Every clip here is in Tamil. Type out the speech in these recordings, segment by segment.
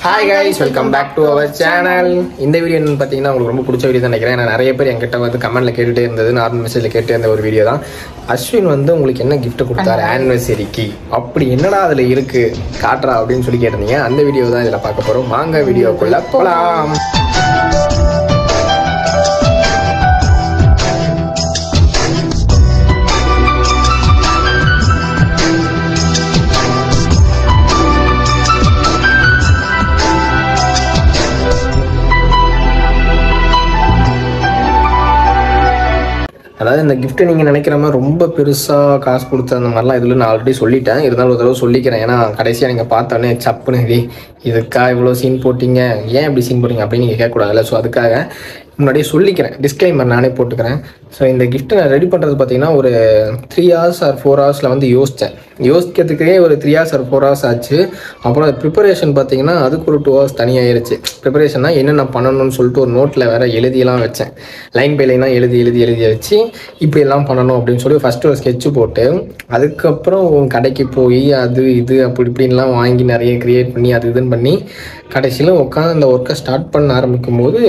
Hi guys welcome back to our channel இந்த வீடியோ என்னன்னு பார்த்தீங்கன்னா உங்களுக்கு ரொம்ப பிடிச்ச வீடியோ தான் நினைக்கிறேன் ஏன்னா நிறைய பேர் என்கிட்ட வந்து கமெண்ட்ல கேட்டுட்டே இருந்தது நார்மல் மெசேஜ்ல கேட்டே இருந்த ஒரு வீடியோ தான் அஸ்வின் வந்து உங்களுக்கு என்ன gift கொடுத்தாரு ஆனிவர்சரிக்கு அப்படி என்னடா அதுல இருக்கு காட்டுறா அப்படின்னு சொல்லி கேட்டிருந்தீங்க அந்த வீடியோ தான் இதுல பார்க்க போறோம் வாங்க வீடியோக்குள்ள போலாம் அதாவது இந்த கிஃப்ட்டை நீங்கள் நினைக்கிற மாதிரி ரொம்ப பெருசாக காசு கொடுத்த அந்த மாதிரிலாம் இதில் நான் ஆல்ரெடி சொல்லிட்டேன் இருந்தாலும் ஒரு தடவை சொல்லிக்கிறேன் ஏன்னா கடைசியாக நீங்கள் பார்த்தோன்னே சப்புன்னு "டேய், இதுக்கா இவ்வளோ சீன் போட்டீங்க ஏன் இப்படி சீன் போட்டீங்க அப்படின்னு நீங்கள் கேட்கக்கூடாதுல்ல ஸோ அதுக்காக முன்னாடியே சொல்லிக்கிறேன் டிஸ்க்ளைமர் நானே போட்டுக்கிறேன் ஸோ இந்த கிஃப்ட்டை நான் ரெடி பண்ணுறது பார்த்தீங்கன்னா ஒரு த்ரீ ஹவர்ஸ் ஆர் ஃபோர் ஹவர்ஸில் வந்து யோசித்தேன் யோசிக்கிறதுக்கே ஒரு three hours or four hours ஆச்சு அப்புறம் ப்ரிப்பரேஷன் பார்த்தீங்கன்னா அதுக்கு ஒரு டூ ஹவர்ஸ் தனியாகிருச்சு ப்ரிப்பரேஷன்னா என்னென்ன பண்ணணும்னு சொல்லிட்டு ஒரு நோட்டில் வேற எழுதியெல்லாம் வச்சேன் லைன் பை லைனாக எழுதி எழுதி எழுதி வச்சு இப்படி எல்லாம் பண்ணணும் அப்படின்னு சொல்லி ஃபஸ்ட்டு ஒரு sketch போட்டு அதுக்கப்புறம் கடைக்கு போய் அது இது அப்படி இப்படின்லாம் வாங்கி நிறைய க்ரியேட் பண்ணி அது இதுன்னு பண்ணி கடைசியில் உட்காந்து அந்த ஒர்க்கை ஸ்டார்ட் பண்ண ஆரம்பிக்கும் போது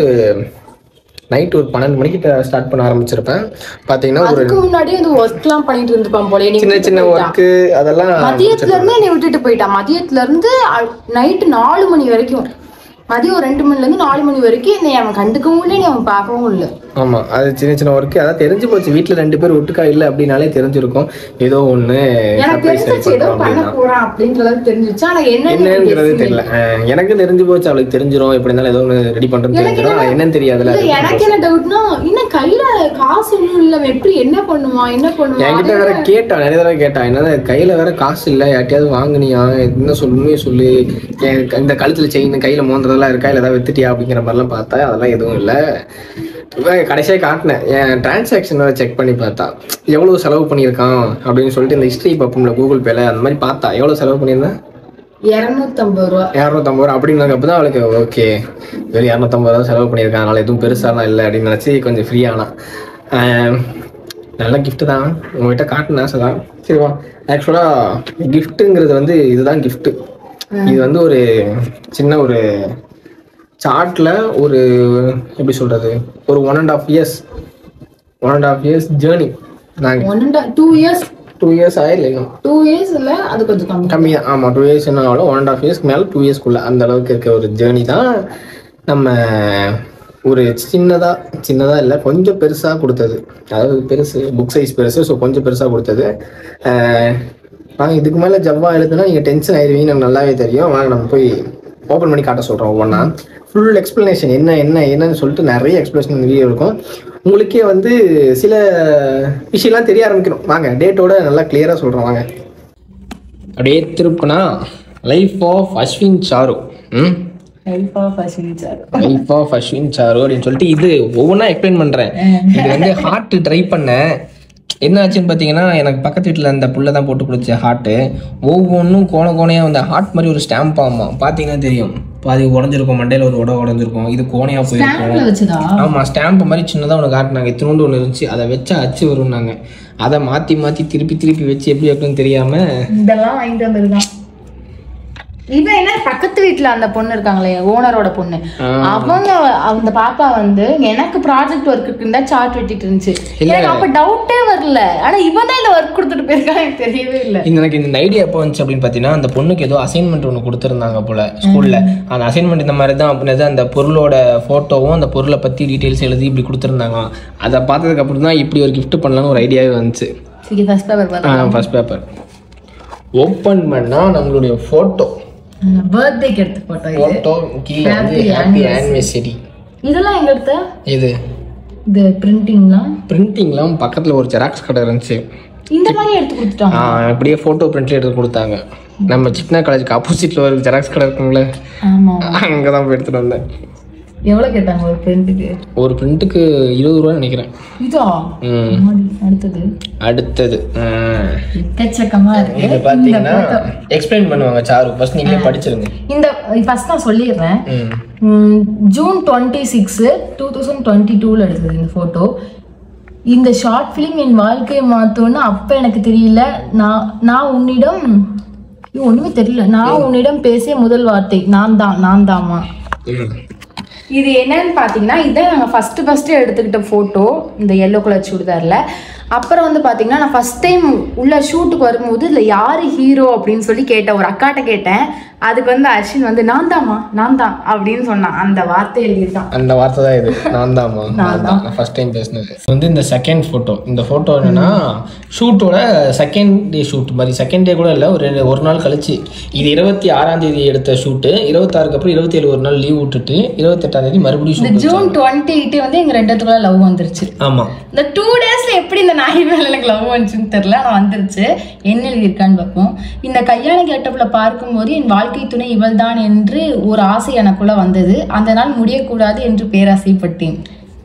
நைட் ஒரு பன்னெண்டு மணிக்கு ஸ்டார்ட் பண்ண ஆரம்பிச்சிருப்பேன் பார்த்தீங்கன்னா ஒரு அதுக்கு முன்னாடியே வந்து ஒர்க் எல்லாம் பண்ணிட்டு இருந்துப்பான் போல என்னை சின்ன விட்டுட்டு சின்ன போயிட்டான். ஒர்க்கு அதெல்லாம் மதியத்துல இருந்து என்னை விட்டுட்டு போயிட்டான் மதியத்துல இருந்து நைட்டு நாலு மணி வரைக்கும் மதியம் ஒரு ரெண்டு மணில இருந்து நாலு மணி வரைக்கும் என்னை அவன் கண்டுக்கவும் இல்லை என்னை அவன் பார்க்கவும் இல்லை ஆமாம் அது சின்ன சின்ன ஒர்க்கு அதான் தெரிஞ்சு போச்சு வீட்டில் ரெண்டு பேர் ஒட்டுக்கா இல்லை அப்படின்னாலே தெரிஞ்சிருக்கும் ஏதோ ஒன்று எனக்கு சர்ப்ரைஸ் தெரிஞ்சிச்சு ஏதோ பண்ணுறோம் பண்ண அப்படின்னா போறான் அப்படின்றது தெரிஞ்சிச்சு ஆனா என்ன என்னங்கிறது தெரியல அஹ் எனக்கும் தெரிஞ்சு போச்சு அவளுக்கு தெரிஞ்சிரும் எப்படி இருந்தாலும் ஏதோ ஒன்று ரெடி பண்ணுறது தெரிஞ்சிரும் ஆனா என்னன்னு தெரியாதுல்ல இல்ல, எனக்கு என்ன டவுட்னா இன்னும் கையில காசு ஒண்ணும் இல்ல அவன் எப்படி என்ன பண்ணுவான் என்ன பண்ணுவான் என்கிட்ட வேற கேட்டா நிறைய தடவை கேட்டா என்னது கையில வேற காசு இல்ல யார்ட்டையாவது வாங்குனியா என்ன சொல்லு உண்மையை சொல்லு என் க- இந்த கழுத்துல செயின் கையில மோந்துறதெல்லாம் இருக்கா இல்ல ஏதாவது வித்துட்டியா அப்படிங்கிற மாதிரிலாம் பார்த்தா அதெல்லாம் எதுவும் இல்ல இவன் கடைசியாக காட்டினேன் என் டிரான்சாக்ஷன் வேற செக் பண்ணி பார்த்தா எவ்வளவு செலவு பண்ணியிருக்கான் அப்படின்னு சொல்லிட்டு இந்த ஹிஸ்ட்ரி பார்ப்போம்ல கூகுள் பேல அந்த மாதிரி பார்த்தா எவ்வளவு செலவு பண்ணியிருந்தேன் இருநூத்தம்பது ரூபா இரநூத்தம்பது ரூபா அப்படின்னதுக்கு தான் அவளுக்கு ஓகே வெறும் இரநூத்தம்பது ரூபா செலவு பண்ணியிருக்கான் அதனால எதுவும் பெருசாலாம் இல்லை அப்படின்னு நினச்சி கொஞ்சம் ஃப்ரீ ஆனா ஆஹ் நல்ல gift தான் உங்ககிட்ட காட்டுன ஆசை தான் சரிவா ஆக்சுவலாக கிஃப்ட்டுங்கிறது வந்து இதுதான் gift இது வந்து ஒரு சின்ன ஒரு சார்ட்ல ஒரு எப்படி சொல்றது ஒரு one and half years one and half years journey நாங்கள் one two years two years ஆயிரல இன்னும் டூ இயர்ஸ் இல்ல அது கொஞ்சம் கம்மி கம்மி தான் ஆமாம் டூ இயர்ஸ் என்னாலும் ஒன் அண்ட் ஆஃப் இயர்ஸ்க்கு மேலே டூ இயர்ஸ்க்குள்ள அந்த அளவுக்கு இருக்க ஒரு ஜேர்னி தான் நம்ம ஒரு சின்னதாக சின்னதாக இல்லை கொஞ்சம் பெருசாக கொடுத்தது அதாவது பெருசு புக் சைஸ் பெருசு ஸோ கொஞ்சம் பெருசாக கொடுத்தது வாங்க இதுக்கு மேலே ஜவ்வா எழுதுனா நீங்கள் டென்ஷன் ஆயிடுவீங்க எனக்கு நல்லாவே தெரியும் வாங்க நம்ம போய் ஓப்பன் பண்ணி காட்ட சொல்கிறோம் ஒவ்வொன்றா ஃபுல் எக்ஸ்ப்ளனேஷன் என்ன என்ன என்னன்னு சொல்லிட்டு நிறைய எக்ஸ்ப்ளனேஷன் வீடியோ இருக்கும் உங்களுக்கே வந்து சில விஷயம்லாம் தெரிய ஆரம்பிக்கணும் வாங்க டேட்டோட நல்லா கிளியராக சொல்கிறோம் வாங்க அப்படியே திருப்புனா லைஃப் ஆஃப் அஸ்வின் சாரு ம் லைஃப் ஆஃப் அஸ்வின் சாரு அப்படின்னு சொல்லிட்டு இது ஒவ்வொன்றா எக்ஸ்பிளைன் பண்ணுறேன் இது வந்து ஹார்ட் ட்ரை பண்ணேன் என்ன ஆச்சுன்னு பார்த்தீங்கன்னா எனக்கு பக்கத்து வீட்டில் அந்த புல்லை தான் போட்டு கொடுத்த ஹார்ட்டு ஒவ்வொன்றும் கோண கோணையாக அந்த ஹார்ட் மாதிரி ஒரு ஸ்டாம்ப் ஆமாம் பார்த்தீங்கன்னா தெரியும் பாதி உடஞ்சிருக்கும் மண்டையில் ஒரு உட உடஞ்சிருக்கும் இது கோணையாக போயிருக்கும் வச்சுதா ஆமாம் ஸ்டாம்ப் மாதிரி சின்னதாக ஒன்று காட்டினாங்க இத்தினோண்டு ஒன்று இருந்துச்சு அதை வச்சா அச்சு வரும்னாங்க அதை மாற்றி மாற்றி திருப்பி திருப்பி வச்சு எப்படி எப்படின்னு தெரியாமல் இதெல்லாம் வாங்கிட்டு வந்திருக்கான் இவன் என்ன பக்கத்து வீட்ல அந்த பொண்ணு இருக்காங்களே ஓனரோட பொண்ணு அவங்க அந்த பாப்பா வந்து எனக்கு ப்ராஜெக்ட் ஒர்க் இருந்தா சார்ட் வெட்டிட்டு இருந்துச்சு எனக்கு அப்ப டவுட்டே வரல ஆனா இவன் தான் இந்த ஒர்க் கொடுத்துட்டு போயிருக்கான் எனக்கு தெரியவே இல்ல இந்த எனக்கு இந்த ஐடியா எப்போ வந்துச்சு அப்படின்னு பார்த்தீங்கன்னா அந்த பொண்ணுக்கு ஏதோ அசைன்மெண்ட் ஒன்று கொடுத்துருந்தாங்க போல ஸ்கூலில் அந்த அசைன்மெண்ட் இந்த மாதிரி தான் அப்படின்னு அந்த பொருளோட ஃபோட்டோவும் அந்த பொருளை பற்றி டீட்டெயில்ஸ் எழுதி இப்படி கொடுத்துருந்தாங்க அதை பார்த்ததுக்கு அப்புறம் தான் இப்படி ஒரு gift பண்ணலாம்னு ஒரு ஐடியாவே வந்துச்சு சரி ஃபர்ஸ்ட் பேப்பர் பார்த்தா ஃபர்ஸ்ட் பேப்பர் ஓப்பன் பண்ணால் நம்மளுடைய ஃபோட்டோ பர்த்டேக்கு எடுத்த போட்டோ இது ஃபோட்டோ கீழே வந்து ஹாப்பி ஆனிவர்சரி இதெல்லாம் எங்க எடுத்த இது இந்த பிரிண்டிங்லாம் பிரிண்டிங்லாம் பக்கத்தில் ஒரு ஜெராக்ஸ் கடை இருந்துச்சு இந்த மாதிரி எடுத்து கொடுத்துட்டாங்க ஆ, அப்படியே ஃபோட்டோ பிரிண்ட்ல எடுத்து கொடுத்தாங்க நம்ம சிட்னா காலேஜுக்கு ஆப்போசிட்டில் ஒரு ஜெராக்ஸ் கடை இருக்குங்களே ஆமா அங்கே தான் போய் எடுத்துகிட்டு வந்தேன் எவ்வளவு கேட்டாங்க ஒரு பிரிண்ட்டுக்கு ஒரு பிரிண்ட்டுக்கு இருபது ரூபா நினைக்கிறேன் இதா ம் ஆமாடி, அடுத்தது அடுத்தது ஆ. எக்கச்சக்கமா இருக்கு இது பார்த்தீங்கன்னா எக்ஸ்பிளைன் பண்ணுவாங்க சாரு ஃபர்ஸ்ட் நீங்களே படிச்சிருங்க இந்த ஃபர்ஸ்ட் நான் சொல்லிடுறேன் ம் ம், June twenty six two thousand twenty டூவில் எடுத்தது இந்த ஃபோட்டோ இந்த ஷார்ட் ஃபிலிம் என் வாழ்க்கையை மாற்றோன்னு அப்போ எனக்கு தெரியல நான் நான் உன்னிடம் இது ஒண்ணுமே தெரியல நான் உன்னிடம் பேசிய முதல் வார்த்தை நான் தான் நான் தாமா இது என்னன்னு பார்த்தீங்கன்னா இதான் நாங்கள் ஃபஸ்ட்டு ஃபஸ்ட்டு எடுத்துக்கிட்ட ஃபோட்டோ இந்த எல்லோ கலர் சுடிதாரில் அப்புறம் வந்து பார்த்தீங்கன்னா நான் ஃபஸ்ட் டைம் உள்ள ஷூட்டுக்கு வரும்போது இதில் யார் ஹீரோ அப்படின்னு சொல்லி கேட்டேன் ஒரு அக்காட்ட கேட்டேன் அதுக்கு வந்து அஸ்வின் வந்து நான் தாம்மா நான் தான் அப்படின்னு சொன்னான் அந்த வார்த்தை எழுதிட்டான் அந்த வார்த்தை தான் இது நான் தான்மா நான் தான் நான் ஃபர்ஸ்ட் டைம் பேசினது வந்து இந்த செகண்ட் ஃபோட்டோ இந்த ஃபோட்டோ என்னன்னா ஷூட்டோட செகண்ட் டே ஷூட் மாதிரி செகண்ட் டே கூட இல்லை ஒரு ஒரு நாள் கழிச்சு இது இருபத்தி ஆறாம் தேதி எடுத்த ஷூட்டு இருபத்தாறுக்கு அப்புறம் இருபத்தி ஏழு ஒரு நாள் லீவ் விட்டுட்டு இருபத்தெட்டாம் தேதி மறுபடியும் இந்த ஷூட் ஜூன் டுவெண்ட்டி எயிட்டே வந்து எங்கள் ரெண்டுத்துக்குள்ள லவ் வந்துருச்சு ஆமாம் இந்த டூ டேஸ்ல எப்படி இந்த நாய் மேல எனக்கு லவ் வந்துச்சுன்னு தெரியல ஆனால் வந்துருச்சு என்ன எழுதியிருக்கான்னு பார்ப்போம் இந்த கல்யாண கேட்டப்ல பார்க்கும்போது என் வாழ்க்கை துணை இவள்தான் என்று ஒரு ஆசை எனக்குள்ள வந்தது அந்த நாள் முடியக்கூடாது என்று பேராசைப்பட்டேன்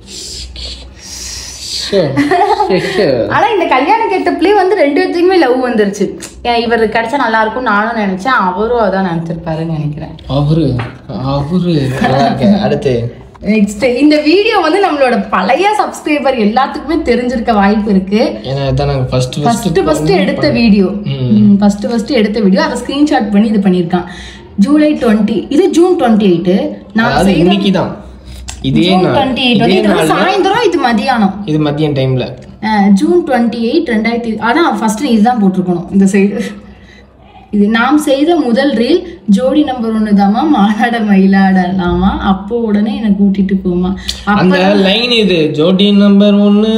ஆனா இந்த கல்யாண கெட்டப்லயே வந்து ரெண்டு பேத்துக்குமே லவ் வந்துருச்சு ஏன் இவர் கிடைச்சா நல்லா இருக்கும் நானும் நினைச்சேன் அவரும் அதான் நினைச்சிருப்பாருன்னு நினைக்கிறேன் அவரு அவரு நல்லா இருக்கு அடுத்து நெக்ஸ்ட் இந்த வீடியோ வந்து நம்மளோட பழைய சப்ஸ்கிரைபர் எல்லாத்துக்குமே தெரிஞ்சிருக்க வாய்ப்பு இருக்கு ஏன்னா இதான் நாங்கள் ஃபர்ஸ்ட் ஃபர்ஸ்ட் ஃபர்ஸ்ட் எடுத்த வீடியோ ஃபர்ஸ்ட் ஃபர்ஸ்ட் எடுத்த வீடியோ அதை ஸ்கிரீன்ஷாட் பண்ணி இது பண்ணியிருக்கான் ஜூலை டுவெண்ட்டி இது ஜூன் டுவெண்ட்டி எயிட்டு நான் அதாவது இன்னைக்கு தான் இதே ஜூன் நாள் டுவெண்ட்டி எயிட் வந்து இதே இது வந்து நாள் சாயந்தரம் இது மதியானம் இது மதியம் டைம்ல அஹ், ஜூன் டுவெண்ட்டி எயிட் ரெண்டாயிரத்தி ஆனா ஃபர்ஸ்ட் இதுதான் போட்டிருக்கணும் இந்த சைடு இது நாம் செய்த முதல் ரீல் ஜோடி நம்பர் ஒன்று தாமா மாநாட மயிலாடலாமா அப்போ உடனே என்னை கூட்டிட்டு போமா அப்ப அந்த லைன் இது ஜோடி நம்பர் ஒன்னு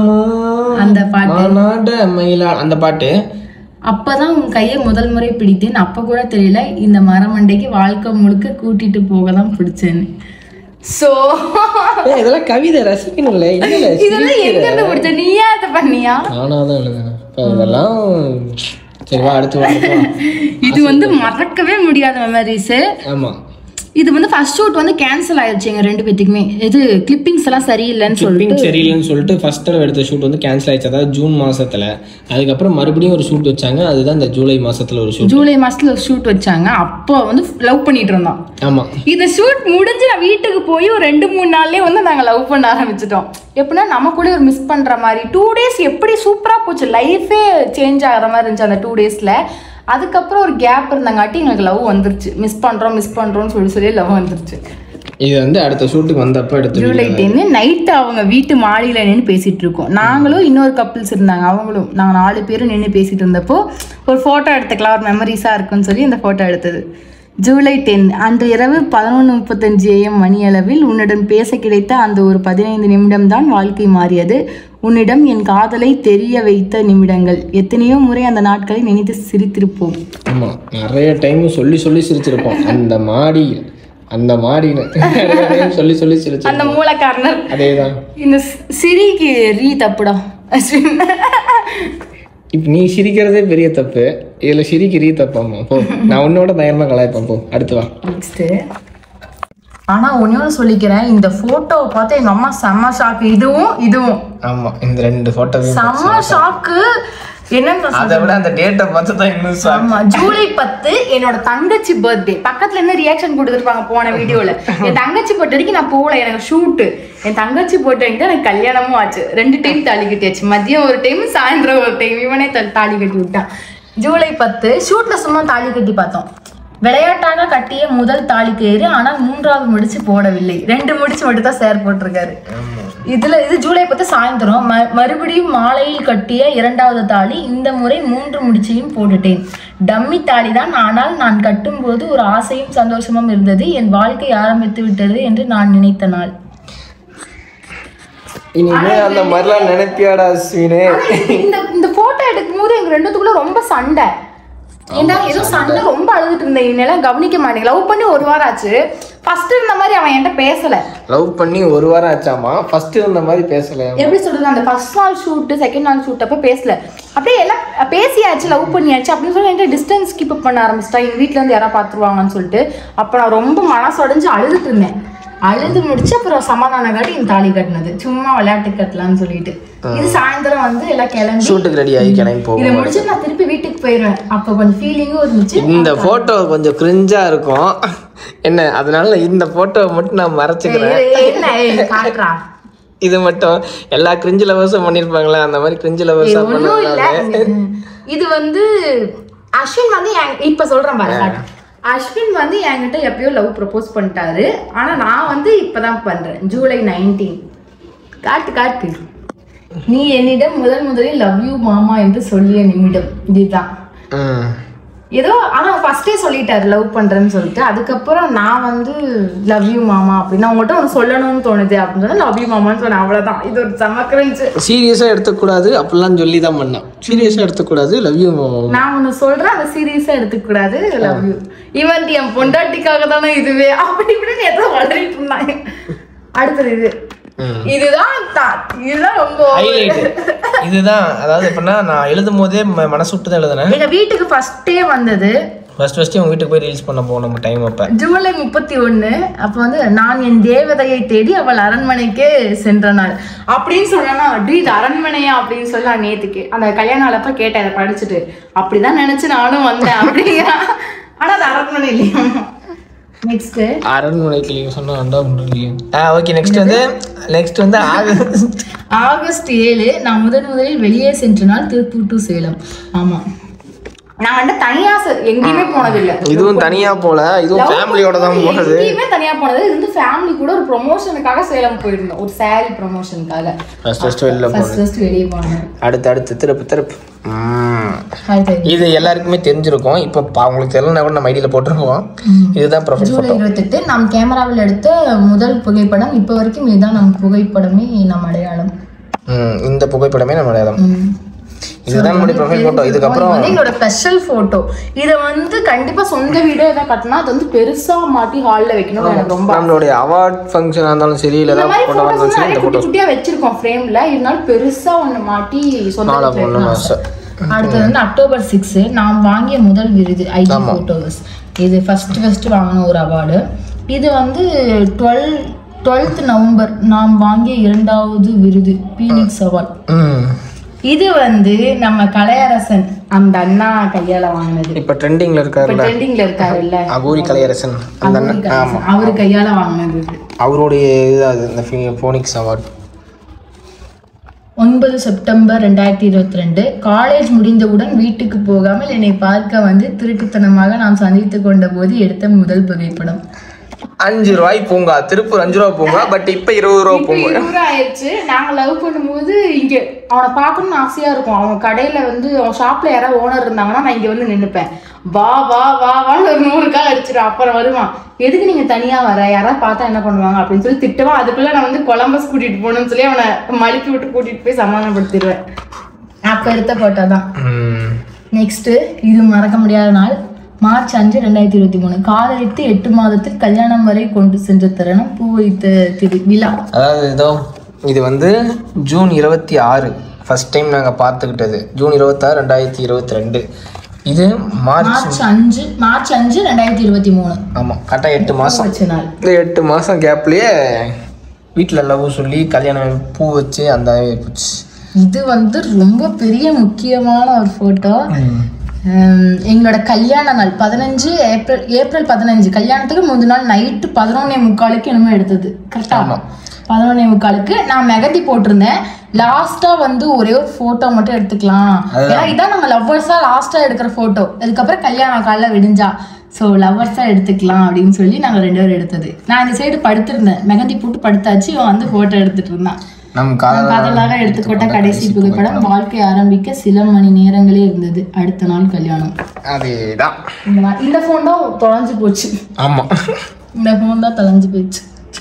அந்த பாட்டு. மாநாட மயிலா அந்த பாட்டு அப்பதான் உன் கையை முதல் முறை பிடித்தேன் அப்ப கூட தெரியல இந்த மரமண்டைக்கு வாழ்க்கை முழுக்க கூட்டிட்டு போக தான் பிடிச்சேன்னு சோ ஏய், இதெல்லாம் கவிதை ரசிக்கணும்ல இல்ல இதெல்லாம் எங்க இருந்து பிடிச்ச நீயா அதை பண்ணியா நானா தான் எழுதுனேன் இப்ப இதெல்லாம் சரி வா அடுத்து வா, அடுத்து வா. இது வந்து மறக்கவே முடியாத மெமரிஸ் ஆமா இது வந்து ஃபர்ஸ்ட் ஷூட் வந்து கேன்சல் ஆயிடுச்சு எங்க ரெண்டு பேத்துக்குமே இது கிளிப்பிங்ஸ் எல்லாம் சரியில்லைன்னு சொல்லிட்டு ஷூட்டிங் சரியில்லைன்னு சொல்லிட்டு ஃபர்ஸ்ட் தடவை எடுத்த ஷூட் வந்து கேன்சல் ஆயிடுச்சு அதாவது ஜூன் மாசத்துல அதுக்கப்புறம் மறுபடியும் ஒரு ஷூட் வச்சாங்க அதுதான் இந்த ஜூலை மாசத்துல ஒரு ஷூட் ஜூலை மாசத்துல ஒரு ஷூட் வச்சாங்க அப்போ வந்து லவ் பண்ணிட்டு இருந்தோம் ஆமா இந்த ஷூட் முடிஞ்சு நான் வீட்டுக்கு போய் ஒரு ரெண்டு மூணு நாள்லயே வந்து நாங்க லவ் பண்ண ஆரம்பிச்சிட்டோம் எப்படின்னா நமக்குள்ளே ஒரு மிஸ் பண்ற மாதிரி டூ டேஸ் எப்படி சூப்பரா போச்சு லைஃபே சேஞ்ச் ஆகிற மாதிரி இருந்துச்சு அந்த டூ டேஸ்ல அதுக்கப்புறம் ஒரு கேப் இருந்தங்காட்டி எங்களுக்கு லவ் வந்துருச்சு மிஸ் பண்றோம் மிஸ் பண்றோம்னு சொல்லி சொல்லி லவ் வந்துருச்சு இது வந்து அடுத்த ஷூட்டுக்கு வந்தப்ப எடுத்த ஜூலை டென்னு நைட்டு அவங்க வீட்டு மாடியில் நின்று பேசிட்டு இருக்கோம் நாங்களும் இன்னொரு கப்பிள்ஸ் இருந்தாங்க அவங்களும் நாங்கள் நாலு பேரும் நின்று பேசிட்டு இருந்தப்போ ஒரு ஃபோட்டோ எடுத்துக்கலாம் ஒரு மெமரிஸாக இருக்குன்னு சொல்லி இந்த ஃபோட்டோ எடுத்தது ஜூலை டென் அன்று இரவு பதினொன்று முப்பத்தஞ்சு ஏஎம் மணி அளவில் உன்னிடம் பேச கிடைத்த அந்த ஒரு பதினைந்து நிமிடம்தான் வாழ்க்கை மாறியது உன்னிடம் என் காதலை தெரிய வைத்த நிமிடங்கள் எத்தனையோ முறை அந்த நாட்களை நினைத்து சிரித்திருப்போம் ஆமா நிறைய டைம் சொல்லி சொல்லி சிரிச்சிருப்போம் அந்த மாடி அந்த மாடின்னு நிறைய time சொல்லி சொல்லி சிரிச்சிருப்போம் அந்த மூலக்காரனர் அதேதான் இந்த சி- சிரிக்கு ரீ தப்புடா இப்ப நீ சிரிக்கிறதே பெரிய தப்பு இதுல சிரிக்க ரீ தப்பாமா போ நான் உன்னோட பயங்கரமா கலாய்ப்பேன் போ அடுத்து வா நெக்ஸ்ட்டு ஆனால் ஒன்றே ஒன்று சொல்லிக்கிறேன் இந்த ஃபோட்டோவை பார்த்து எங்கள் அம்மா செம்ம ஷாக்கு இதுவும் இதுவும் ஆமா இந்த ரெண்டு போட்டோவே செம்ம ஷாக்கு என்னன்னு அதை விட அந்த டேட்டை பார்த்து தான் இன்னும் shock. ஆமா ஜூலை பத்து என்னோட தங்கச்சி பர்த்டே பக்கத்துல இருந்து ரியாக்ஷன் கொடுத்துருப்பாங்க போன வீடியோல என் தங்கச்சி பர்த்டேக்கு நான் போகல எனக்கு ஷூட்டு என் தங்கச்சி பர்த்டேக்கு தான் எனக்கு கல்யாணமும் ஆச்சு ரெண்டு டைம் தாலி கட்டியாச்சு மதியம் ஒரு டைம் சாயந்தரம் ஒரு டைம் இவனே த- தாலி கட்டி விட்டான் ஜூலை பத்து ஷூட்ல சும்மா தாலி கட்டி பார்த்தோம் விளையாட்டாக கட்டிய முதல் தாலி கயிறு ஆனால் மூன்றாவது முடிச்சு போடவில்லை ரெண்டு முடிச்சு மட்டும் தான் சேர் போட்டிருக்காரு இதுல இது ஜூலை பத்து சாயந்தரம் ம- மறுபடியும் மாலையில் கட்டிய இரண்டாவது தாலி இந்த முறை மூன்று முடிச்சையும் போட்டுட்டேன் டம்மி தாலி தான் ஆனால் நான் கட்டும்போது ஒரு ஆசையும் சந்தோஷமும் இருந்தது என் வாழ்க்கை ஆரம்பித்து விட்டது என்று நான் நினைத்த நாள் இனிமே அந்த மாதிரிலாம் நினைப்பியாடா அஸ்வினே இந்த இந்த போட்டோ எடுக்கும்போது எங்க ரெண்டுத்துக்குள்ள ரொம்ப சண்டை ஏன்னா ஏதோ சண்டை ரொம்ப அழுதுட்டு இருந்தேன் என்னெல்லாம் கவனிக்க மாட்டேங்க லவ் பண்ணி ஒரு வாரம் ஆச்சு ஃபர்ஸ்ட் இருந்த மாதிரி அவன் என்கிட்ட பேசல லவ் பண்ணி ஒரு வாரம் ஆச்சாமா ஃபர்ஸ்ட் இருந்த மாதிரி பேசல எப்படி சொல்றது அந்த ஃபர்ஸ்ட் நாள் ஷூட்டு செகண்ட் நாள் ஷூட் அப்போ பேசல அப்படியே எல்லாம் பேசியாச்சு லவ் பண்ணியாச்சு அப்படின்னு சொல்லி என்கிட்ட டிஸ்டன்ஸ் கீப் அப் பண்ண ஆரம்பிச்சிட்டா எங்க வீட்ல இருந்து யாராவது பார்த்துருவாங்கன்னு சொல்லிட்டு அப்போ நான் ரொம்ப மனசு உடைஞ்சு அழுதுட்டு இருந்தேன் அழுது முடிச்சு அப்புறம் சமாதானம் காட்டி இந்த தாலி கட்டினது சும்மா விளையாட்டு கட்டலாம்னு சொல்லிட்டு இது சாயந்தரம் வந்து எல்லாம் கிளம்பி ஷூட்டுக்கு ரெடி ஆகி கிளம்பி இதை போகும் முடிச்சு நான் திருப்பி வீட்டுக்கு போயிடுவேன் அப்போ கொஞ்சம் ஃபீலிங்கும் இருந்துச்சு இந்த போட்டோ கொஞ்சம் கிரிஞ்சா இருக்கும் என்ன அதனால இந்த போட்டோவை மட்டும் நான் மறைச்சுக்கிறேன் ஏய், என்ன ஏய், காட்டுறா இது மட்டும் எல்லா கிரிஞ்சு லவர்ஸும் பண்ணிருப்பாங்களே அந்த மாதிரி கிரிஞ்சு லவர்ஸா ஒன்றும் இல்லை பண்ணதுனால இது வந்து அஸ்வின் வந்து என்- இப்ப சொல்றேன் பாருங்க அஸ்வின் வந்து என்கிட்ட எப்பயோ லவ் ப்ரப்போஸ் பண்ணிட்டாரு ஆனா நான் வந்து இப்பதான் பண்றேன் ஜூலை நைன்டீன் காட்டு காட்டு நீ என்னிடம் முதல் முதலில் லவ் யூ மாமா என்று சொல்லிய நிமிடம் இதுதான் ம் ஏதோ ஆனா ஃபர்ஸ்டே சொல்லிட்டாரு லவ் பண்றேன்னு சொல்லிட்டு அதுக்கப்புறம் நான் வந்து லவ் யூ மாமா அப்படின்னு உங்கள்கிட்ட ஒன்று சொல்லணும்னு தோணுது அப்படின்னு சொன்னா லவ் யூ மாமான்னு சொன்னேன் அவ்வளவுதான் இது ஒரு சமக்கரஞ்சு சீரியஸாக எடுத்துக்கூடாது அப்படிலாம் சொல்லி தான் பண்ணேன் சீரியஸாக எடுத்துக்கூடாது லவ் யூ நான் ஒண்ணு சொல்றேன் அதை சீரியஸா எடுத்துக்க கூடாது லவ் யூ இவன் என் பொண்டாட்டிக்காக தானே இதுவே அப்படி இப்படின்னு ஏதோ வளரிட்டு இருந்தாங்க அடுத்தது இது இதுதான் தா- இதுதான் ரொம்ப ஹைலைட் இதுதான் அதாவது எப்படின்னா நான் எழுதும் போதே ம- மனசு விட்டு தான் எழுதுனேன் எங்க வீட்டுக்கு ஃபர்ஸ்டே வந்தது ஃபர்ஸ்ட் ஃபர்ஸ்ட் உங்க வீட்டுக்கு போய் ரீல்ஸ் பண்ண போவோம் நம்ம டைம் அப்போ ஜூலை முப்பத்தி ஒண்ணு அப்ப வந்து நான் என் தேவதையை தேடி அவள் அரண்மனைக்கே சென்ற நாள் அப்படின்னு சொன்னா அடி இது அரண்மனையா அப்படின்னு சொல்லி நான் நேத்துக்கு அந்த கல்யாண நாளப்ப கேட்டேன் அதை படிச்சுட்டு அப்படிதான் நினைச்சு நானும் வந்தேன் அப்படிங்கிறான் ஆனா அது அரண்மனை இல்லையா நெக்ஸ்ட் அரண்மனைக்கு நீங்கள் சொன்னால் அண்டா பண்ணுறீங்க ஆ ஓகே நெக்ஸ்ட் வந்து நெக்ஸ்ட் வந்து ஆகஸ்ட் ஆகஸ்ட் ஏழு நான் முதன் முதலில் வெளியே சென்ற நாள் திருப்பூர் டு சேலம் ஆமா நான் வந்து தனியா செ- எங்கேயுமே போனது இல்ல இதுவும் தனியாக போல இதுவும் ஃபேமிலியோட தான் போனது எங்கேயுமே தனியா போனது இது வந்து ஃபேமிலி கூட ஒரு ப்ரொமோஷனுக்காக சேலம் போயிருந்தோம் ஒரு saree ப்ரொமோஷனுக்காக ஃபர்ஸ்ட் ஃபர்ஸ்ட் வெளில போனது ஃபர்ஸ்ட் ஃபர்ஸ்ட் வெளியே போனேன் அடுத்து அடுத்து திருப்பு திருப்பு ம். அடுத்தது இது எல்லாருக்குமே தெரிஞ்சிருக்கும் இப்போ பா- உங்களுக்கு தெரியலனா கூட நம்ம ஐடியில் போட்டிருக்கோம் இதுதான் ப்ரொஃபைல் ஜூலை இருபத்தெட்டு நாம் கேமராவில் எடுத்த முதல் புகைப்படம் இப்போ வரைக்கும் இதுதான் நம் புகைப்படமே நம் அடையாளம் ம் இந்த புகைப்படமே நம்ம அடையாளம் ம். இதுதான் நம்மளுடைய ப்ரொஃபைல் ஃபோட்டோ இதுக்கப்புறம் இது வந்து எங்களோட ஸ்பெஷல் போட்டோ இதை வந்து கண்டிப்பா சொந்த வீடோ எதாவது கட்டினா அது வந்து பெருசா மாட்டி ஹால்ல வைக்கணும் எனக்கு ரொம்ப நம்மளுடைய அவார்ட் ஃபங்க்ஷனாக இருந்தாலும் சரி இல்லை இந்த ஏதாவது மாதிரி ஃபோட்டோ photos இருந்தாலும் வந்து சரி நிறைய இந்த குட்டி ஃபோட்டோ குட்டியா வச்சிருக்கோம் ஃப்ரேம்ல இருந்தாலும் பெருசா ஒண்ணு மாட்டி சொந்த நாளை வீட்டுல போடணும்னு வைக்கணும் ஆசை அடுத்தது வந்து அக்டோபர் சிக்ஸ் நாம் வாங்கிய முதல் விருது ஐடி போட்டோஸ் இது ஃபர்ஸ்ட் ஃபர்ஸ்ட் வாங்கின ஒரு அவார்டு இது வந்து டுவெல் டுவெல்த் நவம்பர் நாம் வாங்கிய இரண்டாவது விருது பீனிக்ஸ் அவார்ட் ம் இது வந்து நம்ம கலையரசன் அந்த அண்ணா கையால வாங்கினது இப்போ ட்ரெண்டிங்கில் இப்ப இருக்காருல்ல ட்ரெண்டிங்ல இருக்காருல்ல அகூரி கலையரசன் அந்த அவரு அண்ணன் கலையரசன். அவரு கையால வாங்கினது இது அவருடைய இது அது இந்த ஃபோனிக்ஸ் அவார்ட் ஒன்பது செப்டம்பர் ரெண்டாயிரத்தி இருபத்தி ரெண்டு காலேஜ் முடிந்தவுடன் வீட்டுக்கு போகாமல் என்னை பார்க்க வந்து திருட்டுத்தனமாக நாம் சந்தித்து கொண்ட போது எடுத்த முதல் புகைப்படம் அஞ்சு ரூபாய் பூங்கா திருப்பூர் அஞ்சு ரூபா பூங்கா பட் இப்போ இருபது ரூபா பூங்கா இருபது ஆயிடுச்சு நாங்க லவ் பண்ணும்போது இங்க அவனை பார்க்கணும்னு ஆசையா இருக்கும் அவன் கடையில வந்து அவன் ஷாப்ல யாராவது ஓனர் இருந்தாங்கன்னா நான் இங்க வந்து நின்னுப்பேன் வா வா வா வான்னு ஒரு நூறு கால் அடிச்சிடும் அப்புறம் வருவான் எதுக்கு நீங்க தனியா வர யாராவது பார்த்தா என்ன பண்ணுவாங்க அப்படின்னு சொல்லி திட்டுவான் அதுக்குள்ள நான் வந்து கொலம்பஸ் கூட்டிட்டு போகணும்னு சொல்லி அவனை மலிப்பி விட்டு கூட்டிட்டு போய் சமாதானப்படுத்திடுவேன் அப்ப எடுத்த போட்டோ தான் ம் நெக்ஸ்ட் இது மறக்க முடியாத நாள் மார்ச் அஞ்சு ரெண்டாயிரத்தி இருபத்தி மூணு காதலித்து எட்டு மாதத்தில் கல்யாணம் வரை கொண்டு சென்ற தருணம் பூ வைத்த திரு விழா அதாவது இதோ இது வந்து ஜூன் இருபத்தி ஆறு ஃபர்ஸ்ட் டைம் நாங்கள் பார்த்துக்கிட்டது ஜூன் இருபத்தாறு ரெண்டாயிரத்தி இருபத்தி ரெண்டு இது மார்ச் மார்ச் அஞ்சு மார்ச் அஞ்சு ரெண்டாயிரத்தி இருபத்தி மூணு ஆமாம் கரெக்டாக எட்டு மாதம் வச்ச நாள் இந்த எட்டு மாதம் கேப்லேயே வீட்டில் லவ் சொல்லி கல்யாணம் பூ வச்சு அந்த போச்சு இது வந்து ரொம்ப பெரிய முக்கியமான ஒரு போட்டோ எங்களோட கல்யாண நாள் பதினஞ்சு ஏப்ரல் ஏப்ரல் பதினஞ்சு கல்யாணத்துக்கு முந்தின நாள் நைட்டு பதினொன்னே முக்காலுக்கு என்னமோ எடுத்தது கரெக்டா பதினொன்னே முக்காலுக்கு நான் மெகந்தி போட்டிருந்தேன் லாஸ்டா வந்து ஒரே ஒரு போட்டோ மட்டும் எடுத்துக்கலாம் ஏன்னா இதான் நம்ம லவ்வர்ஸா லாஸ்டா எடுக்கிற போட்டோ அதுக்கப்புறம் கல்யாணம் காலைல விடிஞ்சா ஸோ லவ்வர்ஸா எடுத்துக்கலாம் அப்படின்னு சொல்லி நாங்கள் ரெண்டு பேரும் எடுத்தது நான் இந்த சைடு படுத்திருந்தேன் மெகந்தி போட்டு படுத்தாச்சு இவன் வந்து போட்டோ எடுத்துட்டு இருந்தான் நம் காதல் காதலாக எடுத்துக்கொண்ட கடைசி புகைப்படம் வாழ்க்கை ஆரம்பிக்க சில மணி நேரங்களே இருந்தது அடுத்த நாள் கல்யாணம் அதேதான் இந்த மா- இந்த ஃபோன் தான் தொலைஞ்சு போச்சு ஆமாம் இந்த ஃபோன் தான் தொலைஞ்சு போச்சு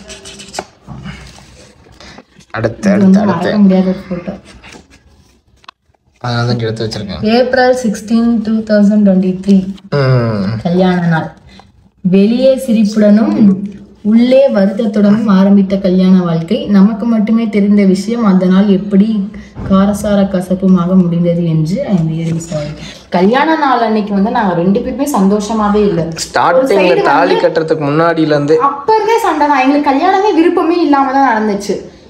அடுத்து இது அடுத்து வந்து அடுத்து மறக்க முடியாத ஒரு ஃபோட்டோ அதனால தான் எடுத்து வச்சிருக்கேன் April sixteen two thousand twenty three ம் கல்யாண நாள் வெளியே சிரிப்புடனும் உள்ளே வருத்தத்துடனும் ஆரம்பித்த கல்யாண வாழ்க்கை நமக்கு மட்டுமே தெரிந்த விஷயம் அந்த நாள் எப்படி காரசார கசப்புமாக முடிந்தது என்று ஐ வெரி சாரி கல்யாண நாள் அன்னைக்கு வந்து நாங்க ரெண்டு பேருமே சந்தோஷமாவே இல்லை ஸ்டார்டிங்கில் தாலி கட்டுறதுக்கு முன்னாடியிலேருந்து அப்ப இருந்தே சண்டை தான் எங்களுக்கு கல்யாணமே விருப்பமே இல்லாம தான் நடந்துச்சு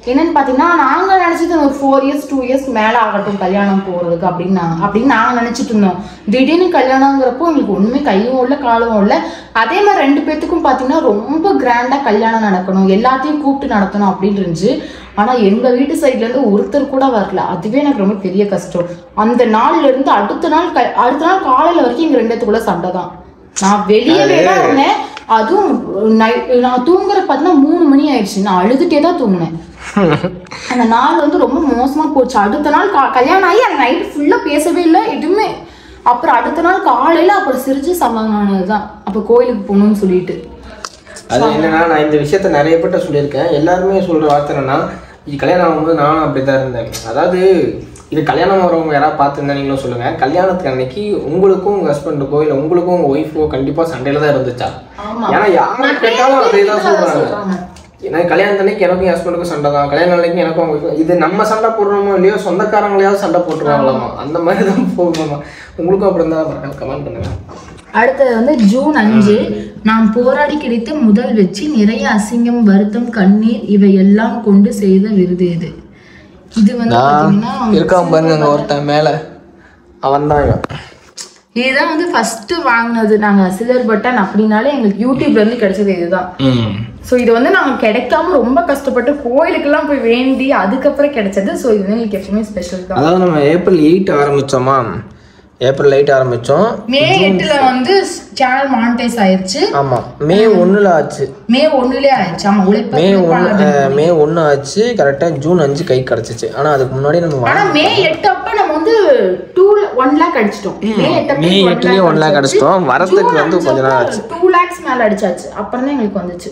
என்னன்னு பார்த்தீங்கன்னா நாங்கள் நினச்சது ஒரு ஃபோர் இயர்ஸ் டூ இயர்ஸ் மேலே ஆகட்டும் கல்யாணம் போகிறதுக்கு அப்படின்னு நாங்கள் அப்படின்னு நாங்கள் நினச்சிட்டு இருந்தோம் திடீர்னு கல்யாணங்கிறப்போ எங்களுக்கு ஒன்றுமே கையும் இல்லை காலும் இல்லை அதே மாதிரி ரெண்டு பேர்த்துக்கும் பார்த்தீங்கன்னா ரொம்ப கிராண்டாக கல்யாணம் நடக்கணும் எல்லாத்தையும் கூப்பிட்டு நடத்தணும் அப்படின்னு இருந்துச்சு ஆனால் எங்கள் வீட்டு சைட்லேருந்து ஒருத்தர் கூட வரல அதுவே எனக்கு ரொம்ப பெரிய கஷ்டம் அந்த நாள்ல இருந்து அடுத்த நாள் க அடுத்த நாள் காலையில் வரைக்கும் எங்கள் ரெண்டுத்துக்குள்ள சண்டை தான் நான் வெளியவே தான் இருந்தேன் அதுவும் நைட் நான் தூங்குற பார்த்தீங்கன்னா மூணு மணி ஆயிடுச்சு நான் அழுதுட்டே தான் தூங்கினேன் அந்த நாள் வந்து ரொம்ப மோசமா போச்சு அடுத்த நாள் கா- கல்யாணம் ஆகி அந்த நைட் ஃபுல்லா பேசவே இல்லை எதுவுமே அப்புறம் அடுத்த நாள் காலையில அப்புறம் சிரிச்சு சமாதானது தான் அப்போ கோயிலுக்கு போகணும்னு சொல்லிட்டு அது என்னன்னா நான் இந்த விஷயத்த நிறைய பேர்ட்ட சொல்லியிருக்கேன் எல்லாருமே சொல்ற வார்த்தை என்னன்னா இது கல்யாணம் ஆகும்போது நானும் அப்படிதான் இருந்தேன் அதாவது இது கல்யாணம் வரவங்க யாராவது பார்த்துருந்தா நீங்களும் சொல்லுங்க கல்யாணத்துக்கு அன்னைக்கு உங்களுக்கும் உங்க ஹஸ்பண்டுக்கோ இல்லை உங்களுக்கும் உங்க ஒய்ஃபோ கண்டிப்பா சண்டையில தான் இருந்துச்சா ஆமா. ஏன்னா யாரை கேட்டாலும் அதே தான் சொல்றாங்க சொல்றாங்க. ஏன்னா கல்யாணத்து அன்னைக்கு எனக்கும் என் ஹஸ்பண்டுக்கும் சண்டை தான் கல்யாணம் அன்னைக்கு எனக்கும் அவங்க இது நம்ம சண்டை போடுறோமோ இல்லையோ சொந்தக்காரங்களையாவது சண்டை போட்டுருவாங்களாமா அந்த மாதிரி தான் போகணுமா உங்களுக்கும் அப்படி இருந்தால் கமெண்ட் பண்ணுங்க அடுத்தது வந்து ஜூன் அஞ்சு நாம் போராடி கிடைத்த முதல் வெற்றி நிறைய அசிங்கம் வருத்தம் கண்ணீர் இவை எல்லாம் கொண்டு செய்த விருது இது இது வந்து பாத்தீங்கன்னா இருக்கான் பாருங்க அங்க ஒருத்தன் மேல அவன் தான் இவன் இதுதான் வந்து ஃபர்ஸ்ட் வாங்கினது நாங்க சிலர் பட்டன் அப்படின்னாலே எங்களுக்கு யூடியூப்ல இருந்து கிடைச்சது இதுதான் ஸோ இது வந்து நாங்க கிடைக்காம ரொம்ப கஷ்டப்பட்டு கோயிலுக்கெல்லாம் போய் வேண்டி அதுக்கப்புறம் கிடைச்சது ஸோ இது வந்து எங்களுக்கு எப்பவுமே ஸ்பெஷல் தான் அதாவது நம்ம ஏப்ரல் எயிட் ஆரம்பிச்சோமா ஏப்ரல் எயிட் ஆரம்பிச்சோம் மே எட்டுல வந்து சேனல் மானிட்டைஸ் ஆயிருச்சு ஆமா மே ஒண்ணுல ஆச்சு மே ஒண்ணுலயே ஆயிடுச்சு ஆமா உழைப்பு மே ஒன்று மே ஒன்று ஆச்சு கரெக்டாக ஜூன் அஞ்சு கை கிடச்சிச்சு ஆனால் அதுக்கு முன்னாடி நம்ம வா- ஆனா மே எட்டு அப்ப நம்ம வந்து டூ ஒன் லேக் அடிச்சிட்டோம் மே எட்டு மே எட்டுலேயே ஒன் லேக் அடிச்சிட்டோம் வரத்துக்கு வந்து கொஞ்ச நாள் ஆச்சு டூ லேக்ஸ் மேல அடிச்சாச்சு அப்புறம் தான் எங்களுக்கு வந்துச்சு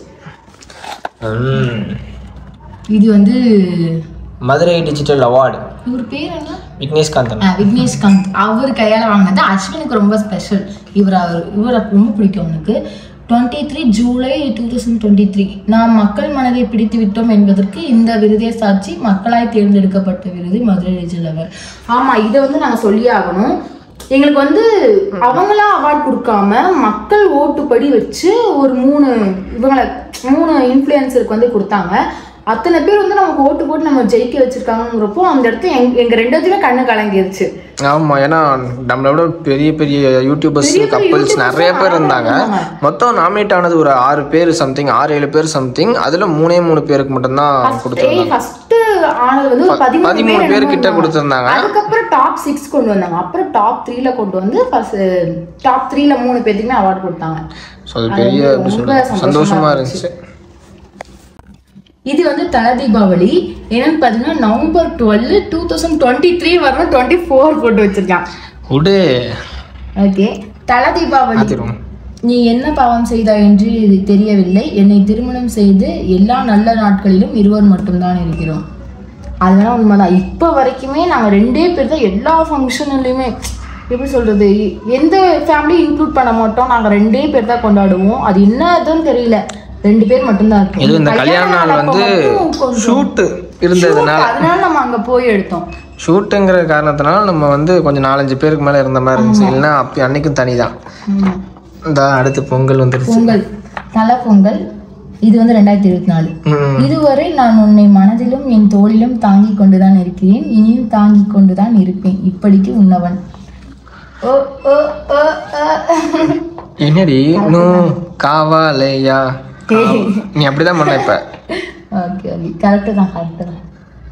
ம். இது வந்து மதுரை டிஜிட்டல் அவார்டு இவர் பேர் என்ன விக்னேஷ்காந்தன் ஆ, விக்னேஷ்காந்த் அவர் கையால் வாங்கினது அஸ்வினுக்கு ரொம்ப ஸ்பெஷல் இவர் அவர் இவரை ரொம்ப பிடிக்கும் அவனுக்கு twenty three July two thousand twenty three நாம் மக்கள் மனதை பிடித்து விட்டோம் என்பதற்கு இந்த விருதே சாட்சி மக்களாய் தேர்ந்தெடுக்கப்பட்ட விருது மதுரை டிஜிட்டல் அவார்ட் ஆமாம் இதை வந்து நாங்கள் சொல்லியே ஆகணும் எங்களுக்கு வந்து அவங்களா அவார்ட் கொடுக்காம மக்கள் ஓட்டுப்படி வச்சு ஒரு மூணு இவங்களை மூணு இன்ஃப்ளூயன்சருக்கு வந்து கொடுத்தாங்க அத்தனை பேர் வந்து நமக்கு ஓட்டு போட்டு நம்ம ஜெயிக்க வச்சிருக்காங்கிறப்போ அந்த இடத்துல எங்க எங்க ரெண்டு பேருமே கண்ணு கலங்கிருச்சு ஆமாம் ஏன்னா நம்மளோட பெரிய பெரிய யூடியூபர்ஸ் பெரிய பெரிய கப்பல்ஸ் YouTubers நிறைய பேர் நிறைய இருந்தாங்க இருந்தாங்க. மொத்தம் நாமினேட் ஆனது ஒரு ஆறு பேர் சம்திங் ஆறு ஏழு பேர் சம்திங் அதில் மூணே மூணு பேருக்கு மட்டும்தான் கொடுத்துருந்தாங்க ஃபர்ஸ்ட் ஆனது வந்து ஒரு பதிமூணு பதிமூணு பேர் பேர் என்னமோ கிட்ட இருந்தாங்க. கொடுத்துருந்தாங்க அதுக்கப்புறம் டாப் சிக்ஸ் கொண்டு வந்தாங்க அப்புறம் டாப் த்ரீல கொண்டு வந்து ஃபர்ஸ்ட் டாப் த்ரீல மூணு பேத்துக்குமே அவார்ட் கொடுத்தாங்க ஸோ அது பெரிய அது எப்படி ரொம்ப சொல்றது, சந்தோஷமா சந்தோஷமா இருந்துச்சு. இருந்துச்சு இது வந்து தல தீபாவளி என்னன்னு பார்த்தீங்கன்னா November twelve two thousand twenty three வரணும் டுவெண்ட்டி ஃபோர் போட்டு வச்சிருக்கான் விடு ஓகே தல தீபாவளி மாத்திருவோம் நீ என்ன பாவம் செய்தாய் என்று இது தெரியவில்லை என்னை திருமணம் செய்து எல்லா நல்ல நாட்களிலும் இருவர் மட்டும்தான் இருக்கிறோம் அதெல்லாம் உண்மைதான் இப்போ வரைக்குமே நாங்கள் ரெண்டே பேர் தான் எல்லா ஃபங்க்ஷன்லையுமே எப்படி சொல்றது எந்த ஃபேமிலி இன்க்ளூட் பண்ண மாட்டோம் நாங்கள் ரெண்டே பேர் தான் கொண்டாடுவோம் அது என்னதுன்னு தெரியல ரெண்டு பேர் மட்டும்தான் இருக்கோம் இது இந்த கல்யாண நாள் நடப்ப வந்து மட்டும் கொஞ்சம் ஷூட்டு இருந்ததுனால shoot, அதனால நம்ம அங்க போய் எடுத்தோம் ஷூட்டுங்கிற காரணத்தினால நம்ம வந்து கொஞ்சம் நாலஞ்சு பேருக்கு மேலே இருந்த மாதிரி இருந்துச்சு இல்லைன்னா அப்போ அன்னைக்கும் தனி தான் ஆமா. இந்த அடுத்து பொங்கல் வந்துருச்சு பொங்கல் தலை பொங்கல் இது வந்து ரெண்டாயிரத்தி இருபத்தி நாலு ம். இதுவரை நான் உன்னை மனதிலும் என் தோளிலும் தாங்கிக் கொண்டுதான் இருக்கிறேன் இனியும் தாங்கிக் கொண்டுதான் இருப்பேன் இப்படிக்கு உன்னவன் ஓ ஓ ஓ ஓ. என்னடி இன்னும் காவாலையா நீ அப்படிதான் பண்ண இப்ப ஓகே ஓகே கரெக்டு தான் கரெக்டு தான்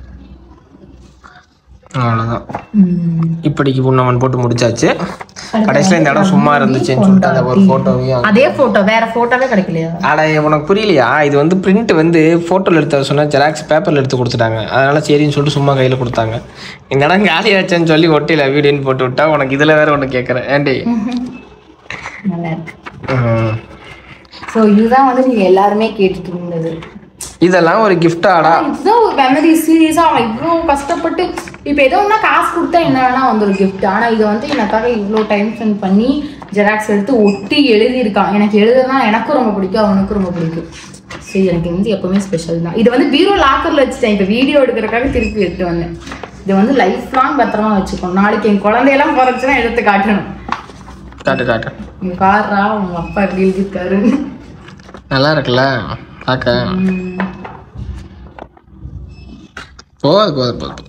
அவ்வளோதான் ம். இப்படிக்கு புண்ணவன் போட்டு முடிச்சாச்சு கடைசியில் இந்த இடம் சும்மா இருந்துச்சுன்னு சொல்லிட்டு அந்த ஒரு ஃபோட்டோவையும் அதே போட்டோ வேற போட்டோவே கிடைக்கலையா அட உனக்கு புரியலையா இது வந்து பிரிண்ட் வந்து ஃபோட்டோவில் எடுத்து சொன்னா ஜெராக்ஸ் பேப்பரில் எடுத்து கொடுத்துட்டாங்க அதனால சரின்னு சொல்லிட்டு சும்மா கையில் கொடுத்தாங்க இந்த இடம் காலியாச்சேன்னு சொல்லி ஒட்டியில் வீடியோன்னு போட்டு விட்டா உனக்கு இதில் வேற ஒன்று கேட்குறேன் ஏண்டி நல்லா இருக்கு ம். ஸோ இதுதான் வந்து நீங்க எல்லாருமே கேட்டுட்டு இருந்தது இதெல்லாம் ஒரு கிஃப்டாடா இதுதான் ஒரு மெமரி சீரியஸா அவன் இவ்வளோ கஷ்டப்பட்டு இப்போ ஏதோ ஒன்றா காசு கொடுத்தா என்ன வேணா வந்து ஒரு gift ஆனா இது வந்து எனக்காக இவ்வளோ டைம் ஸ்பெண்ட் பண்ணி ஜெராக்ஸ் எடுத்து ஒட்டி எழுதியிருக்கான் எனக்கு எழுதுனா எனக்கும் ரொம்ப பிடிக்கும் அவனுக்கும் ரொம்ப பிடிக்கும் சரி எனக்கு வந்து எப்பவுமே ஸ்பெஷல் தான் இது வந்து பீரோ லாக்கர்ல வச்சுட்டேன் இப்போ வீடியோ எடுக்கிறதுக்காக திருப்பி எடுத்து வந்தேன் இது வந்து லைஃப் லாங் பத்திரமா வச்சுக்கணும் நாளைக்கு என் குழந்தையெல்லாம் பிறச்சுன்னா எடுத்து காட்டணும் காட்டு காட்டு இங்க பாடுறா உங்க அப்பா எப்படி எழுதியிருக்காரு நல்லா இருக்குல்ல பார்க்க போதும் போதும் போதும்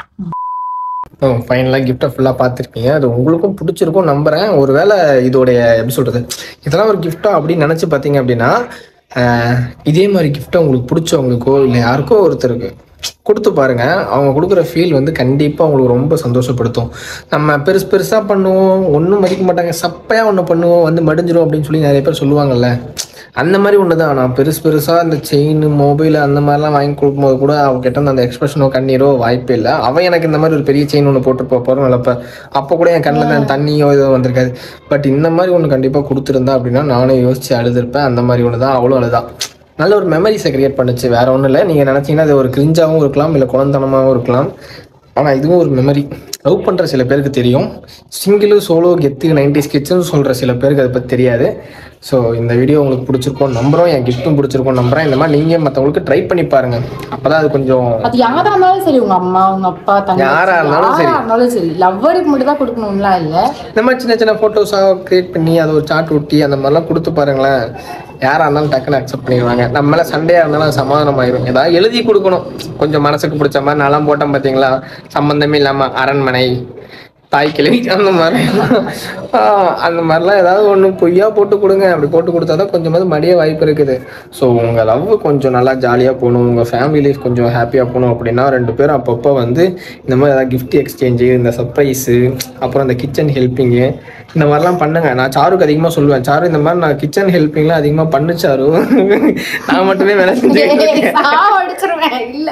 ஓ ஃபைனலாக கிஃப்ட்டை ஃபுல்லாக பார்த்துருக்கீங்க அது உங்களுக்கும் பிடிச்சிருக்கும் நம்புகிறேன் ஒருவேளை இதோடைய எப்படி சொல்கிறது இதெல்லாம் ஒரு கிஃப்ட்டா அப்படின்னு நினச்சி பார்த்தீங்க அப்படின்னா ஆஹ், இதே மாதிரி கிஃப்ட்டை உங்களுக்கு பிடிச்சவங்களுக்கோ இல்லை யாருக்கோ ஒருத்தருக்கு கொடுத்து பாருங்க அவங்க கொடுக்குற ஃபீல் வந்து கண்டிப்பாக உங்களுக்கு ரொம்ப சந்தோஷப்படுத்தும் நம்ம பெருசு பெருசாக பண்ணுவோம் ஒன்றும் மதிக்க மாட்டாங்க சப்பையாக ஒன்று பண்ணுவோம் வந்து மடிஞ்சிரும் அப்படின்னு சொல்லி நிறைய பேர் சொல்லுவாங்கல்ல அந்த மாதிரி ஒன்று தான் நான் பெருசு பெருசாக அந்த செயின் மொபைல் அந்த மாதிரிலாம் வாங்கி கொடுக்கும்போது கூட அவ கிட்ட இருந்து அந்த எக்ஸ்பிரஷனோ கண்ணீரோ வாய்ப்பே இல்லை அவன் எனக்கு இந்த மாதிரி ஒரு பெரிய செயின் ஒன்று போட்டு போகிறோம் நிலப்ப அப்போ கூட என் கண்ணில் தான் தண்ணியோ ஏதோ வந்திருக்காது பட் இந்த மாதிரி ஒன்று கண்டிப்பாக கொடுத்துருந்தா அப்படின்னா நானே யோசிச்சு அழுதுருப்பேன் அந்த மாதிரி ஒன்று தான் அவ்வளோ அழுதான் நல்ல ஒரு மெமரிஸை கிரியேட் பண்ணுச்சு வேற ஒன்றும் இல்லை நீங்கள் நினச்சிங்கன்னா அது ஒரு கிரிஞ்சாகவும் இருக்கலாம் இல்லை குழந்தனமாகவும் இருக்கலாம் ஆனால் இதுவும் ஒரு மெமரி லவ் பண்ணுற சில பேருக்கு தெரியும் சிங்கிள் சோலோ கெத்து நைன்டி ஸ்கிட்ஸ்னு சொல்கிற சில பேருக்கு அதை பற்றி தெரியாது ஸோ இந்த வீடியோ உங்களுக்கு பிடிச்சிருக்கோம் நம்புறோம் என் கிஃப்ட்டும் பிடிச்சிருக்கோம் நம்புறேன் இந்த மாதிரி நீங்கள் மற்றவங்களுக்கு ட்ரை பண்ணி பாருங்க அப்போ தான் அது கொஞ்சம் அது யாரா இருந்தாலும் சரி உங்க அம்மா உங்க அப்பா தங்கச்சி யாரா இருந்தாலும் சரி. யாரா இருந்தாலும் சரி லவ்வருக்கு மட்டும் தான் கொடுக்கணும்லாம் இல்ல இந்த மாதிரி சின்ன சின்ன ஃபோட்டோஸாக க்ரியேட் பண்ணி அதை ஒரு சாட் ஒட்டி அந்த மாதிரிலாம் கொடுத்து பாருங்களேன் யாராக இருந்தாலும் டக்குன்னு அக்செப்ட் பண்ணிடுவாங்க நம்ம மேலே சண்டையாக இருந்தாலும் அது சமாதானம் ஆயிரும் ஏதாவது எழுதி கொடுக்கணும் கொஞ்சம் மனசுக்கு பிடிச்ச மாதிரி நான்லாம் போட்டேன் பார்த்தீங்களா சம்மந்தமே இல்லாமல் அரண்மனை தாய் கிழவி அந்த மாதிரி ஆஹ் அந்த மாதிரிலாம் ஏதாவது ஒன்று பொய்யா போட்டு கொடுங்க அப்படி போட்டு கொடுத்தா தான் கொஞ்சமாவது மடிய வாய்ப்பு இருக்குது ஸோ உங்கள் லவ் கொஞ்சம் நல்லா ஜாலியாக போகணும் உங்கள் ஃபேமிலி லைஃப் கொஞ்சம் ஹாப்பியாக போகணும் அப்படின்னா ரெண்டு பேரும் அப்பப்போ வந்து இந்த மாதிரி ஏதாவது கிஃப்ட் எக்ஸ்சேஞ்சு இந்த சர்ப்ரைஸு அப்புறம் இந்த கிச்சன் ஹெல்ப்பிங்கு இந்த மாதிரிலாம் பண்ணுங்க நான் சாருக்கு அதிகமாக சொல்லுவேன் சாரு இந்த மாதிரி நான் கிச்சன் ஹெல்ப்பிங்லாம் அதிகமாக பண்ணு சாரு நான் மட்டுமே வேலை செஞ்சேன் சாவடிச்சிருவேன் இல்ல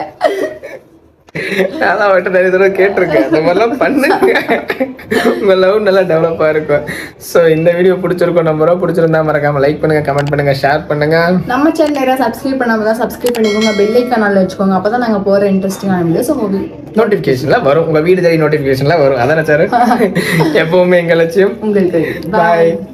நான் தான் அவர்கிட்ட நிறைய தடவை கேட்டிருக்கேன் அந்த மாதிரிலாம் பண்ணுங்க உங்க லவ் நல்லா டெவலப்பாக இருக்கும் ஸோ இந்த வீடியோ பிடிச்சிருக்கோம் நம்புறோம் பிடிச்சிருந்தா மறக்காம லைக் பண்ணுங்க கமெண்ட் பண்ணுங்க ஷேர் பண்ணுங்க நம்ம சேனல் யாராவது சப்ஸ்கிரைப் பண்ணாம தான் சப்ஸ்கிரைப் பண்ணிக்கோங்க பெல் ஐக்கானால் வச்சுக்கோங்க அப்பதான் நாங்க போற இன்ட்ரெஸ்டிங்கான வீடியோஸ் உங்களுக்கு நோட்டிஃபிகேஷன்ல வரும் உங்க வீடு தேடி நோட்டிஃபிகேஷன்ல வரும் அதானே சார் எப்பவுமே எங்க லட்சியம் உங்களுக்கு பாய் Bye.